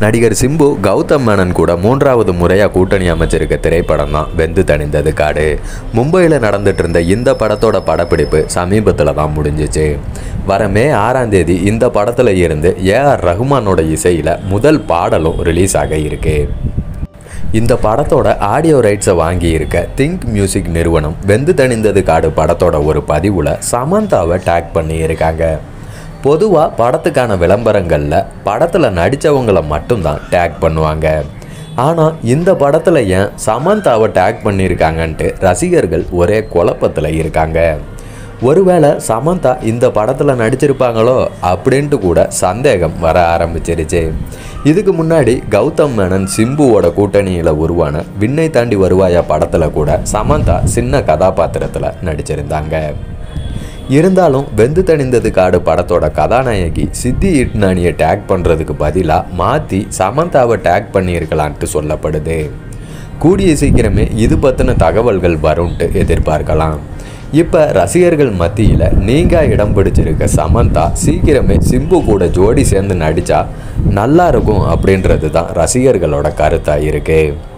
நடிகர் சிம்பு கௌதம் மேனன் கூட மூன்றாவது முறையாக கூட்டணி அமைச்சிருக்க திரைப்படம் தான் வெந்து தணிந்தது காடு மும்பையில் நடந்துட்டு இருந்த இந்த படத்தோட படப்பிடிப்பு சமீபத்தில் தான் முடிஞ்சிச்சு வர மே ஆறாம் தேதி இந்த படத்தில் இருந்து ஏஆர் ரஹ்மானோட இசையில் முதல் பாடலும் ரிலீஸ் ஆக இருக்கு இந்த படத்தோட ஆடியோ ரைட்ஸை வாங்கி இருக்க திங்க் மியூசிக் நிறுவனம் வெந்து தணிந்தது காடு படத்தோட ஒரு பதிவில் சமந்தாவை டேக் பண்ணி இருக்காங்க பொதுவாக படத்துக்கான விளம்பரங்களில் படத்தில் நடித்தவங்களை மட்டும்தான் டேக் பண்ணுவாங்க ஆனால் இந்த படத்தில் ஏன் சமந்தாவை டேக் பண்ணியிருக்காங்கன்ட்டு ரசிகர்கள் ஒரே குழப்பத்தில் இருக்காங்க ஒருவேளை சமந்தா இந்த படத்தில் நடிச்சிருப்பாங்களோ அப்படின்ட்டு கூட சந்தேகம் வர ஆரம்பிச்சிருச்சு இதுக்கு முன்னாடி கௌதம் மேனன் சிம்புவோட கூட்டணியில் உருவான விண்ணை தாண்டி வருவாயா படத்தில் கூட சமந்தா சின்ன கதாபாத்திரத்தில் நடிச்சிருந்தாங்க இருந்தாலும் வெந்து தணிந்தது காடு படத்தோட கதாநாயகி சித்தி இட்னானியை டேக் பண்ணுறதுக்கு பதிலாக மாற்றி சமந்தாவை டேக் பண்ணியிருக்கலான்ட்டு சொல்லப்படுது கூடிய சீக்கிரமே இது பற்றின தகவல்கள் வரும்ன்ட்டு எதிர்பார்க்கலாம் இப்போ ரசிகர்கள் மத்தியில் நீங்கள் இடம் பிடிச்சிருக்க சமந்தா சீக்கிரமே சிம்பு கூட ஜோடி சேர்ந்து நடித்தா நல்லா இருக்கும் அப்படின்றது தான் ரசிகர்களோட கருத்தாக இருக்குது